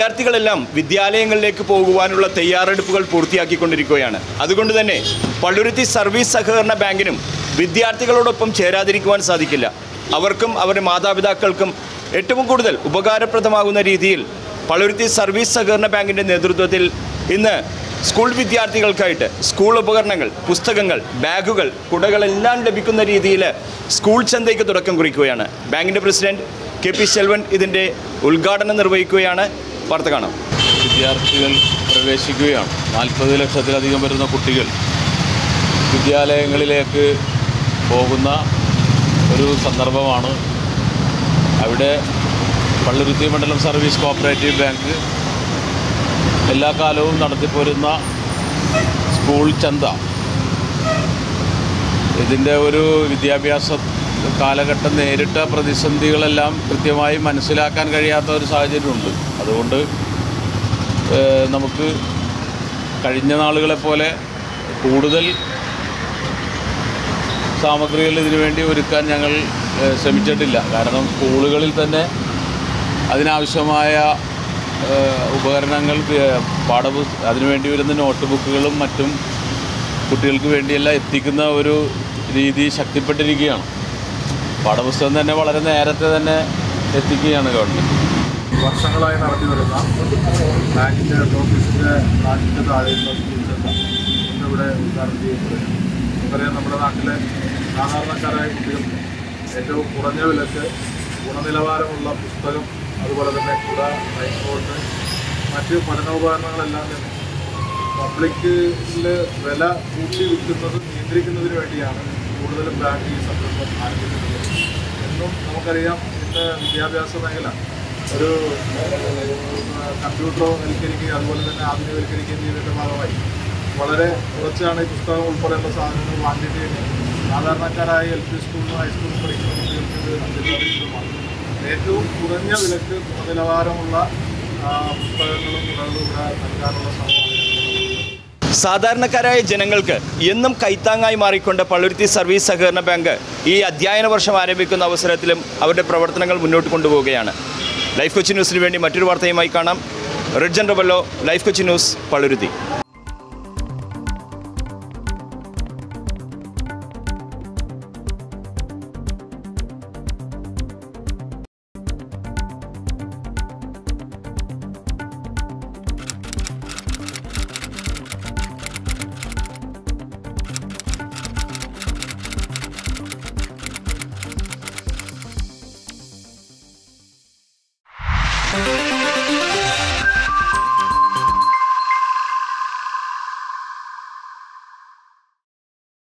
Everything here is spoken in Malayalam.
വിദ്യാർത്ഥികളെല്ലാം വിദ്യാലയങ്ങളിലേക്ക് പോകുവാനുള്ള തയ്യാറെടുപ്പുകൾ പൂർത്തിയാക്കിക്കൊണ്ടിരിക്കുകയാണ് അതുകൊണ്ട് തന്നെ പള്ളുരുത്തി സർവീസ് സഹകരണ ബാങ്കിനും വിദ്യാർത്ഥികളോടൊപ്പം ചേരാതിരിക്കുവാൻ സാധിക്കില്ല അവർക്കും അവരുടെ മാതാപിതാക്കൾക്കും ഏറ്റവും കൂടുതൽ ഉപകാരപ്രദമാകുന്ന രീതിയിൽ പള്ളുരുത്തി സർവീസ് സഹകരണ ബാങ്കിൻ്റെ നേതൃത്വത്തിൽ ഇന്ന് സ്കൂൾ വിദ്യാർത്ഥികൾക്കായിട്ട് സ്കൂൾ ഉപകരണങ്ങൾ പുസ്തകങ്ങൾ ബാഗുകൾ കുടകളെല്ലാം ലഭിക്കുന്ന രീതിയിൽ സ്കൂൾ ചന്തയ്ക്ക് തുടക്കം കുറിക്കുകയാണ് ബാങ്കിൻ്റെ പ്രസിഡന്റ് കെ പി ശെൽവൻ ഇതിൻ്റെ ഉദ്ഘാടനം നിർവഹിക്കുകയാണ് വാർത്ത കാണാം വിദ്യാർത്ഥികൾ പ്രവേശിക്കുകയാണ് നാൽപ്പത് ലക്ഷത്തിലധികം വരുന്ന കുട്ടികൾ വിദ്യാലയങ്ങളിലേക്ക് പോകുന്ന ഒരു സന്ദർഭമാണ് അവിടെ പള്ളുരുത്തി മണ്ഡലം സർവീസ് കോപ്പറേറ്റീവ് ബാങ്ക് എല്ലാ കാലവും നടത്തിപ്പോരുന്ന സ്കൂൾ ചന്ത ഇതിൻ്റെ ഒരു വിദ്യാഭ്യാസ കാലഘട്ടം നേരിട്ട പ്രതിസന്ധികളെല്ലാം കൃത്യമായി മനസ്സിലാക്കാൻ കഴിയാത്ത ഒരു സാഹചര്യമുണ്ട് അതുകൊണ്ട് ഏഹ്, നമുക്ക് കഴിഞ്ഞ നാളുകളെപ്പോലെ കൂടുതൽ സാമഗ്രികൾ ഇതിനു വേണ്ടി ഒരുക്കാൻ ഞങ്ങൾ ഏഹ്, ശ്രമിച്ചിട്ടില്ല കാരണം സ്കൂളുകളിൽ തന്നെ അതിനാവശ്യമായ ഏഹ്, ഉപകരണങ്ങൾ ഏഹ്, പാഠപുസ്ത അതിനുവേണ്ടി വരുന്ന നോട്ട് ബുക്കുകളും മറ്റും കുട്ടികൾക്ക് വേണ്ടിയെല്ലാം എത്തിക്കുന്ന ഒരു രീതി ശക്തിപ്പെട്ടിരിക്കുകയാണ് പാഠപുസ്തകം തന്നെ വളരെ നേരത്തെ തന്നെ എത്തിക്കുകയാണ് ഗവൺമെൻറ് വർഷങ്ങളായി നടത്തി വരുന്ന ബാങ്കിൻ്റെ ഹെഡ് ഓഫീസിൻ്റെ നാട്ടിൻ്റെ താഴെയുള്ള സ്കൂൾ സെൻ്റർ ഇന്നിവിടെ ഉദ്ഘാടനം ചെയ്യപ്പെടുകയാണ് നമുക്കറിയാം നമ്മുടെ നാട്ടിലെ സാധാരണക്കാരായ കുട്ടികൾക്ക് ഏറ്റവും കുറഞ്ഞ വിലക്ക് ഗുണനിലവാരമുള്ള പുസ്തകം അതുപോലെ തന്നെ കുട റൈൻകോട്ട് മറ്റ് പഠനോപകരണങ്ങളെല്ലാം തന്നെ പബ്ലിക്കിൽ വില കൂട്ടി വിൽക്കുന്നത് നിയന്ത്രിക്കുന്നതിന് വേണ്ടിയാണ് കൂടുതലും ബാങ്ക് ഈ സംരംഭം ആരംഭിക്കുന്നത് എന്നും നമുക്കറിയാം ഇന്ന് വിദ്യാഭ്യാസ മേഖല ഒരു കമ്പ്യൂട്ടർവൽക്കരിക്കുകയും അതുപോലെ തന്നെ ആധുനികവൽക്കരിക്കുകയും ചെയ്തതിൻ്റെ ഭാഗമായി വളരെ കുറച്ചാണ് ഈ പുസ്തകം ഉൾപ്പെടെയുള്ള സാധനങ്ങൾ വാങ്ങിയിട്ട് സാധാരണക്കാരായ എൽ പി സ്കൂളിലും ഹൈസ്കൂളിലും പഠിക്കുന്ന കുട്ടികൾക്ക് ഇത് അത്യന്താപേക്ഷിതമാണ് ഏറ്റവും കുറഞ്ഞ വിലക്ക് ഗുണനിലവാരമുള്ള ആ, പുസ്തകങ്ങളും കുടകളും ഇവിടെ നൽകാനുള്ള ശ്രമമാണ് ഞങ്ങൾ സാധാരണക്കാരായ ജനങ്ങൾക്ക് എന്നും കൈത്താങ്ങായി മാറിക്കൊണ്ട് പള്ളുരുത്തി സർവീസ് സഹകരണ ബാങ്ക് ഈ അധ്യയന വർഷം ആരംഭിക്കുന്ന അവസരത്തിലും അവരുടെ പ്രവർത്തനങ്ങൾ മുന്നോട്ട് കൊണ്ടുപോവുകയാണ് ലൈഫ് കൊച്ചി ന്യൂസിന് വേണ്ടി മറ്റൊരു വാർത്തയുമായി കാണാം റിഡ്ജൻ റബല്ലോ ലൈഫ് കൊച്ചി ന്യൂസ് പള്ളുരുത്തി